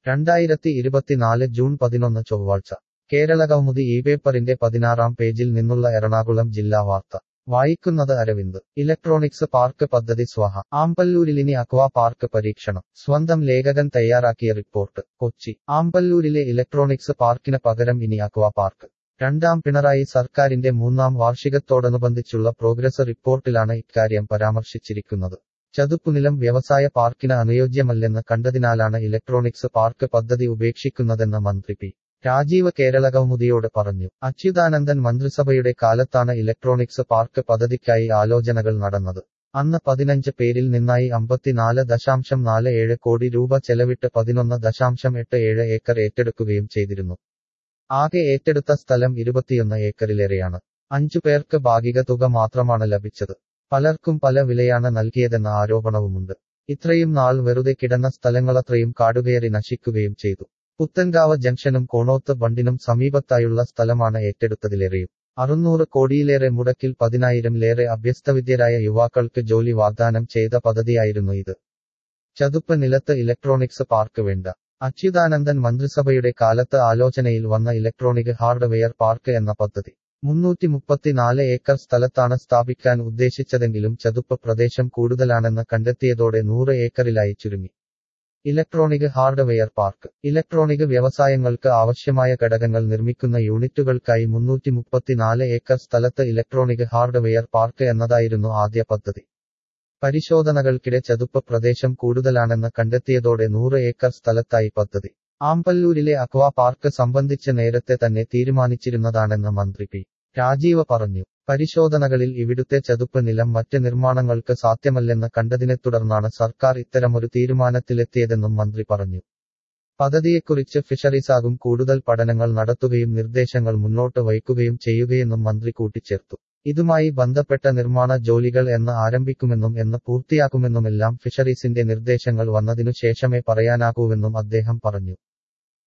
രണ്ടായിരത്തി ഇരുപത്തിനാല് ജൂൺ പതിനൊന്ന് ചൊവ്വാഴ്ച കേരളകൗമുദി ഈ പേപ്പറിന്റെ പതിനാറാം പേജിൽ നിന്നുള്ള എറണാകുളം ജില്ലാ വാർത്ത വായിക്കുന്നത് അരവിന്ദ് ഇലക്ട്രോണിക്സ് പാർക്ക് പദ്ധതി സ്വഹ ആമ്പല്ലൂരിലിനി അക്വാ പാർക്ക് പരീക്ഷണം സ്വന്തം ലേഖകൻ തയ്യാറാക്കിയ റിപ്പോർട്ട് കൊച്ചി ആമ്പല്ലൂരിലെ ഇലക്ട്രോണിക്സ് പാർക്കിന് പകരം ഇനി അക്വാ പാർക്ക് രണ്ടാം പിണറായി സർക്കാരിന്റെ മൂന്നാം വാർഷികത്തോടനുബന്ധിച്ചുള്ള പ്രോഗ്രസ് റിപ്പോർട്ടിലാണ് ഇക്കാര്യം പരാമർശിച്ചിരിക്കുന്നത് ചതുപ്പുനിലം വ്യവസായ പാർക്കിന് അനുയോജ്യമല്ലെന്ന് കണ്ടതിനാലാണ് ഇലക്ട്രോണിക്സ് പാർക്ക് പദ്ധതി ഉപേക്ഷിക്കുന്നതെന്ന് മന്ത്രി പി രാജീവ് കേരളകൗമുദിയോട് പറഞ്ഞു അച്യുതാനന്ദൻ മന്ത്രിസഭയുടെ കാലത്താണ് ഇലക്ട്രോണിക്സ് പാർക്ക് പദ്ധതിക്കായി ആലോചനകൾ നടന്നത് അന്ന് പതിനഞ്ച് പേരിൽ നിന്നായി അമ്പത്തിനാല് ദശാംശം നാല് ഏഴ് കോടി രൂപ ചെലവിട്ട് പതിനൊന്ന് ദശാംശം എട്ട് ഏഴ് ഏക്കർ ഏറ്റെടുക്കുകയും ചെയ്തിരുന്നു ആകെ ഏറ്റെടുത്ത സ്ഥലം ഇരുപത്തിയൊന്ന് ഏക്കറിലേറെയാണ് അഞ്ചു പേർക്ക് ഭാഗിക തുക മാത്രമാണ് ലഭിച്ചത് പലർക്കും പല വിലയാണ് നൽകിയതെന്ന ആരോപണവുമുണ്ട് ഇത്രയും നാൾ വെറുതെ കിടന്ന സ്ഥലങ്ങളത്രയും കാടുകയറി നശിക്കുകയും ചെയ്തു പുത്തൻകാവ് ജംഗ്ഷനും കോണോത്ത് ബണ്ടിനും സമീപത്തായുള്ള സ്ഥലമാണ് ഏറ്റെടുത്തതിലേറെയും അറുന്നൂറ് കോടിയിലേറെ മുടക്കിൽ പതിനായിരംലേറെ അഭ്യസ്തവിദ്യരായ യുവാക്കൾക്ക് ജോലി വാഗ്ദാനം ചെയ്ത പദ്ധതിയായിരുന്നു ഇത് ചതുപ്പ് നിലത്ത് ഇലക്ട്രോണിക്സ് പാർക്ക് വേണ്ട അച്യുതാനന്ദൻ മന്ത്രിസഭയുടെ കാലത്ത് ആലോചനയിൽ വന്ന ഇലക്ട്രോണിക് ഹാർഡ്വെയർ പാർക്ക് എന്ന പദ്ധതി മുന്നൂറ്റി മുപ്പത്തിനാല് ഏക്കർ സ്ഥലത്താണ് സ്ഥാപിക്കാൻ ഉദ്ദേശിച്ചതെങ്കിലും ചതുപ്പ് പ്രദേശം കൂടുതലാണെന്ന് കണ്ടെത്തിയതോടെ നൂറ് ഏക്കറിലായി ചുരുങ്ങി ഇലക്ട്രോണിക് ഹാർഡ്വെയർ പാർക്ക് ഇലക്ട്രോണിക് വ്യവസായങ്ങൾക്ക് ആവശ്യമായ ഘടകങ്ങൾ നിർമ്മിക്കുന്ന യൂണിറ്റുകൾക്കായി മുന്നൂറ്റി മുപ്പത്തിനാല് ഏക്കർ സ്ഥലത്ത് ഇലക്ട്രോണിക് ഹാർഡ്വെയർ പാർക്ക് എന്നതായിരുന്നു ആദ്യ പദ്ധതി പരിശോധനകൾക്കിടെ ചതുപ്പ് പ്രദേശം കൂടുതലാണെന്ന് കണ്ടെത്തിയതോടെ നൂറ് ഏക്കർ സ്ഥലത്തായി പദ്ധതി ആമ്പല്ലൂരിലെ അക്വാ പാർക്ക് സംബന്ധിച്ച് നേരത്തെ തന്നെ തീരുമാനിച്ചിരുന്നതാണെന്ന് മന്ത്രി പി രാജീവ് പറഞ്ഞു പരിശോധനകളിൽ ഇവിടുത്തെ ചതുപ്പ് നിലം മറ്റ് നിർമ്മാണങ്ങൾക്ക് സാധ്യമല്ലെന്ന് കണ്ടതിനെ തുടർന്നാണ് സർക്കാർ ഇത്തരമൊരു തീരുമാനത്തിലെത്തിയതെന്നും മന്ത്രി പറഞ്ഞു പദ്ധതിയെക്കുറിച്ച് ഫിഷറീസാകും കൂടുതൽ പഠനങ്ങൾ നടത്തുകയും നിർദ്ദേശങ്ങൾ മുന്നോട്ട് വയ്ക്കുകയും ചെയ്യുകയെന്നും മന്ത്രി കൂട്ടിച്ചേർത്തു ഇതുമായി ബന്ധപ്പെട്ട നിർമ്മാണ ജോലികൾ എന്ന് ആരംഭിക്കുമെന്നും എന്ന് പൂർത്തിയാക്കുമെന്നുമെല്ലാം ഫിഷറീസിന്റെ നിർദ്ദേശങ്ങൾ വന്നതിനു ശേഷമേ പറയാനാകൂവെന്നും അദ്ദേഹം പറഞ്ഞു